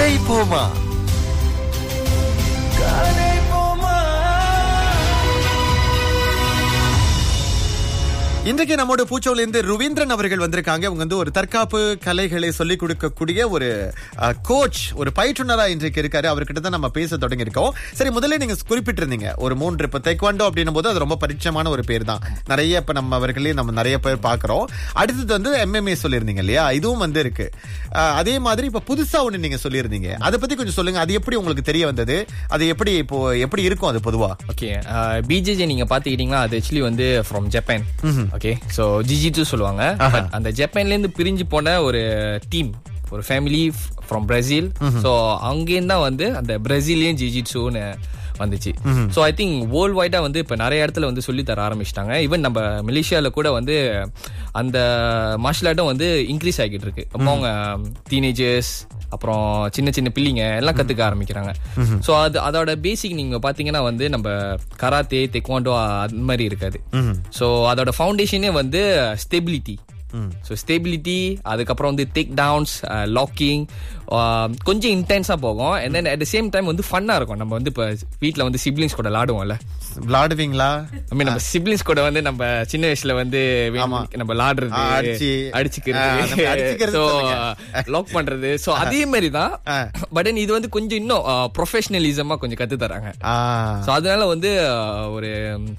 கதை போமா கதை போமா இன்றைக்கு நம்மோட பூச்சோல இருந்து ருவீந்திரன் அவர்கள் வந்திருக்காங்க அவங்க வந்து ஒரு தற்காப்பு கலைகளை சொல்லிக் கொடுக்கக்கூடிய ஒரு கோச் ஒரு பயிற்றுனரா இன்றைக்கு இருக்காரு அவர்கிட்ட தான் நம்ம பேச தொடங்கி இருக்கோம் சரி முதல்ல நீங்க குறிப்பிட்டிருந்தீங்க ஒரு மூன்று இப்ப தைக்வாண்டோ அப்படின்னும் போது அது ரொம்ப பரிச்சயமான ஒரு பேர் தான் நிறைய இப்ப நம்ம அவர்களே நம்ம நிறைய பேர் பாக்குறோம் அடுத்தது வந்து எம்எம்ஏ சொல்லியிருந்தீங்க இல்லையா இதுவும் வந்து இருக்கு அஹ், அதே மாதிரி இப்ப புதுசா ஒண்ணு நீங்க சொல்லியிருந்தீங்க அதை பத்தி கொஞ்சம் சொல்லுங்க அது எப்படி உங்களுக்கு தெரிய வந்தது அது எப்படி இப்போ எப்படி இருக்கும் அது பொதுவா ஓகே பிஜேஜே நீங்க பாத்துக்கிட்டீங்கன்னா அது ஆக்சுவலி வந்து from Japan okay so jujitsu சொல்லுவாங்க But அந்த ஜப்பான்ல இருந்து பிரிஞ்சு போன ஒரு டீம் ஒரு ஃபேமிலி ஃப்ரம் பிரேசில் சோ அங்கேருந்து தான் வந்து அந்த பிரேசிலியன் ஜிஜிட்ஸுன்னு வந்துச்சு சோ ஐ திங்க் வேர்ல்ட் வைடா வந்து இப்ப நிறைய இடத்துல வந்து சொல்லி தர ஆரம்பிச்சிட்டாங்க ஈவன் நம்ம மலேசியால கூட வந்து அந்த மார்ஷல் ஆர்ட்டும் வந்து இன்க்ரீஸ் ஆகிட்டு இருக்கு அப்போ அவங்க டீனேஜர்ஸ் அப்புறம் சின்ன சின்ன பிள்ளைங்க எல்லாம் கத்துக்க ஆரம்பிக்கிறாங்க சோ அது அதோட பேசிக் நீங்க பாத்தீங்கன்னா வந்து நம்ம கராத்தே தெக்வாண்டோ அது மாதிரி இருக்காது சோ அதோட ஃபவுண்டேஷனே வந்து ஸ்டெபிலிட்டி ஸோ ஸ்டெபிலிட்டி அதுக்கப்புறம் வந்து டேக் டவுன்ஸ் லாக்கிங் கொஞ்சம் இன்டென்ஸா போகும் and then at the same time வந்து ஃபன்னா இருக்கும் நம்ம வந்து இப்போ வீட்டில் வந்து சிப்ளிங்ஸ் கூட விளாடுவோம்ல விளாடுவீங்களா ஐ மீன் நம்ம சிப்ளிங்ஸ் கூட வந்து நம்ம சின்ன வயசுல வந்து வேணும் நம்ம விளாடுறது ஆ, அடிச்சு. ஆ, நம்ம அடிச்சுக்கிறது அடிச்சுக்கிறது ஸோ சொல்லுங்க. லாக் பண்றது ஸோ அதே மாதிரி தான் பட் இது வந்து கொஞ்சம் இன்னும் ப்ரொஃபஷனலிசமா கொஞ்சம் கத்து தராங்க ஆ ஸோ அதனால வந்து அஹ், ஒரு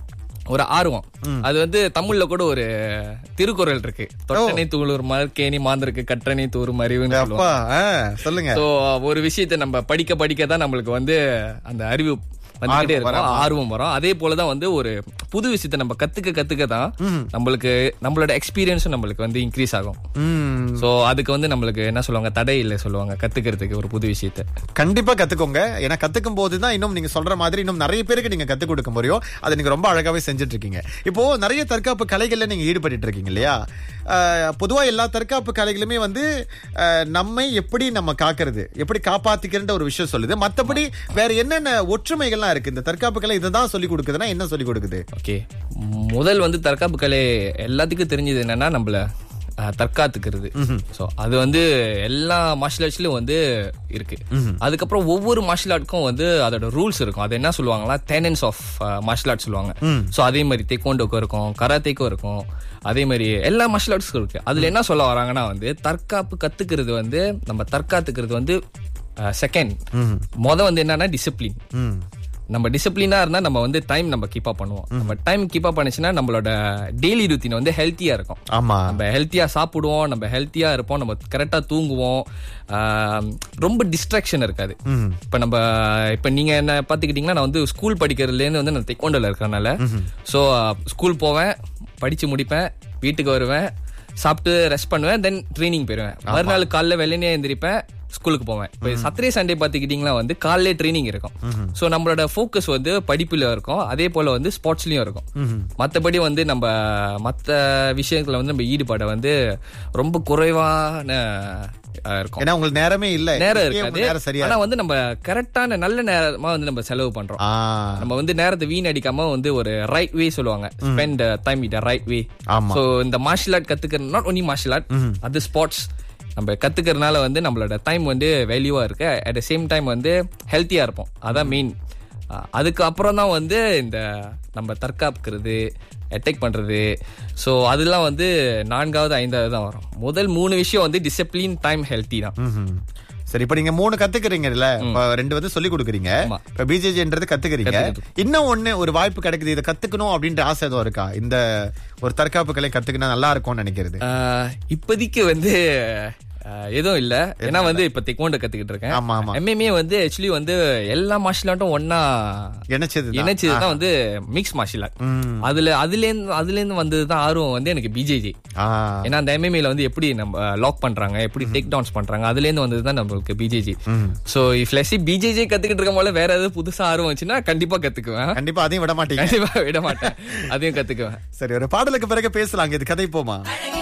ஒரு ஆர்வம் அது வந்து தமிழ்ல கூட ஒரு திருக்குறள் இருக்கு தொட்டனை தூளூர் மறுக்கேணி மாந்திருக்கு கற்றனை தூரும் அறிவுன்னு சொல்லுவாங்க அப்பா ஆ, சொல்லுங்க சோ ஒரு விஷயத்தை நம்ம படிக்க படிக்க தான் நம்மளுக்கு வந்து அந்த அறிவு வந்துகிட்டே இருக்கும் ஆர்வம் வரும் அதே போலதான் வந்து ஒரு புது விஷயத்தை நம்ம கத்துக்க கத்துக்க தான் நம்மளுக்கு நம்மளோட எக்ஸ்பீரியன்ஸும் நம்மளுக்கு வந்து இன்க்ரீஸ் ஆகும் ம் சோ அதுக்கு வந்து நம்மளுக்கு என்ன சொல்லுவாங்க தடை இல்லை சொல்லுவாங்க கத்துக்கிறதுக்கு ஒரு புது விஷயத்தை கண்டிப்பா கத்துக்கோங்க ஏன்னா கத்துக்கும் போதுதான் இன்னும் நீங்க சொல்ற மாதிரி இன்னும் நிறைய பேருக்கு நீங்க கத்துக் கொடுக்க முடியும் அதை நீங்க ரொம்ப அழகாவே செஞ்சுட்டு இருக்கீங்க இப்போ நிறைய தற்காப்பு கலைகள்ல நீங்க ஈடுபட்டு இருக்கீங்க இல்லையா அஹ், பொதுவா எல்லா தற்காப்பு கலைகளுமே வந்து அஹ், நம்மை எப்படி நம்ம காக்கிறது எப்படி காப்பாத்திக்கிறன்ற ஒரு விஷயம் சொல்லுது மத்தபடி வேற என்னென்ன ஒற்றுமைகள்லாம் இருக்கு இந்த தற்காப்பு கலை இதை தான் சொல்லி கொடுக்குதுன்னா என்ன சொல்லி கொடுக்குது ஓகே முதல் வந்து தற்காப்பு கலை எல்லாத்துக்கும் தெரிஞ்சது என்னன்னா நம்மள அஹ், தற்காத்துக்கிறது சோ அது வந்து எல்லா மார்ஷல் ஆர்ட்ஸ்லயும் வந்து இருக்கு அதுக்கப்புறம் ஒவ்வொரு மார்ஷல் ஆர்ட்க்கும் வந்து அதோட ரூல்ஸ் இருக்கும் அது என்ன சொல்லுவாங்களா டெனன்ஸ் ஆஃப் மார்ஷல் ஆர்ட் சொல்லுவாங்க சோ அதே மாதிரி தெக்கோண்டோக்கும் இருக்கும் கராத்தேக்கும் இருக்கும் அதே மாதிரி எல்லா மார்ஷல் ஆர்ட்ஸ்க்கும் இருக்கு அதுல என்ன சொல்ல வராங்கன்னா வந்து தற்காப்பு கத்துக்கிறது வந்து நம்ம தற்காத்துக்கிறது வந்து செகண்ட் முத வந்து என்னன்னா டிசிப்ளின் ம் நம்ம டிசிப்ளினா இருந்தா நம்ம வந்து டைம் நம்ம கீப் அப் பண்ணுவோம் நம்ம டைம் கீப் அப் பண்ணுச்சுன்னா நம்மளோட டெய்லி ருத்தீன் வந்து ஹெல்த்தியா இருக்கும் ஆமா நம்ம ஹெல்த்தியா சாப்பிடுவோம் நம்ம ஹெல்த்தியா இருப்போம் நம்ம கரெக்டா தூங்குவோம் ஆம், ரொம்ப டிஸ்ட்ராக்ஷன் இருக்காது இப்ப நம்ம இப்ப நீங்க என்ன பாத்துக்கிட்டீங்கன்னா நான் வந்து ஸ்கூல் படிக்கிறதுல இருந்து வந்து நான் தெக்கோண்டல இருக்கறனால சோ ஸ்கூல் போவேன் படிச்சு முடிப்பேன் வீட்டுக்கு வருவேன் சாப்பிட்டு ரெஸ்ட் பண்ணுவேன் தென் ட்ரைனிங் போயிருவேன் மறுநாள் காலைல வெள்ளனே எந்திரிப்பேன் ஸ்கூலுக்கு போவேன் இப்போ சாட்டர்டே சண்டே பாத்துக்கிட்டீங்கன்னா வந்து காலையிலே ட்ரைனிங் இருக்கும் சோ நம்மளோட ஃபோக்கஸ் வந்து படிப்புல இருக்கும் அதே போல வந்து ஸ்போர்ட்ஸ்லயும் இருக்கும் மத்தபடி வந்து நம்ம மத்த விஷயத்துல வந்து நம்ம ஈடுபாடை வந்து ரொம்ப குறைவான அஹ், இருக்கும் ஏன்னா உங்களுக்கு நேரமே இல்ல நேரம் இப்பயே உங்க நேரம் இருக்காது சரியா ஆனா வந்து நம்ம கரெக்டான நல்ல நேரமா வந்து நம்ம செலவு பண்றோம் ஆ நம்ம வந்து நேரத்தை வீணடிக்காம வந்து ஒரு ரைட் வே சொல்லுவாங்க spend time it right way ஆமா. சோ இந்த மார்ஷல் ஆர்ட் கத்துக்கிற நாட் ஒன்லி மார்ஷல் ஆர்ட் அது ஸ்போர்ட்ஸ் நம்ம கத்துக்கிறதுனால வந்து நம்மளோட டைம் வந்து வேல்யூவா இருக்கு அட் த சேம் டைம் வந்து ஹெல்த்தியா இருப்போம் அதான் மெயின் அதுக்கு அப்புறம் தான் வந்து இந்த நம்ம தற்காப்புக்கிறது அட்டாக் பண்றது சோ அதெல்லாம் வந்து நான்காவது ஐந்தாவது தான் வரும் முதல் மூணு விஷயம் வந்து டிசிப்ளின் டைம் ஹெல்த்தி தான் ம்ஹும். சரி இப்ப நீங்க மூணு கத்துக்கிறீங்கல்ல இப்ப ரெண்டு வந்து சொல்லி கொடுக்குறீங்க ஆமா. இப்ப பிஜேஜின்றது கத்துக்கிறீங்க இன்னும் ஒண்ணு ஒரு வாய்ப்பு கிடைக்குது இதை கத்துக்கணும் அப்படின்ற ஆசை எதுவும் இருக்கா இந்த ஒரு தற்காப்பு கலை கத்துக்கினா நல்லா இருக்கும்னு நினைக்கிறது ஆஹ் இப்போதைக்கு வந்து ஆஹ் எதுவும் இல்ல ஏன்னா வந்து இப்ப தெக்கோண்ட கத்துக்கிட்டு இருக்கேன் ஆமா ஆமா எம்எம்ஏ வந்து ஆக்சுவலி வந்து எல்லா மார்ஷல் ஆர்ட்டும் ஒன்னா இணைச்சது இணைச்சதுதான் வந்து மிக்ஸ் மார்ஷல் ஆர்ட் அதுல அதுல இருந்து அதுல இருந்து வந்ததுதான் ஆர்வம் வந்து எனக்கு பிஜேஜி ஏன்னா அந்த எம்எம்ஏல வந்து எப்படி நம்ம லாக் பண்றாங்க எப்படி டேக் டவுன்ஸ் பண்றாங்க அதுல இருந்து வந்ததுதான் நம்மளுக்கு பிஜேஜி சோ இஃப் லெசி பிஜேஜி கத்துக்கிட்டு இருக்க போல வேற ஏதாவது புதுசா ஆர்வம் வந்துச்சுன்னா கண்டிப்பா கத்துக்குவேன் கண்டிப்பா அதையும் விட மாட்டீங்க கண்டிப்பா விட மாட்டேன் அதையும் கத்துக்குவேன் சரி ஒரு பாடலுக்கு பிறகு பேசலாம் இது கதை போமா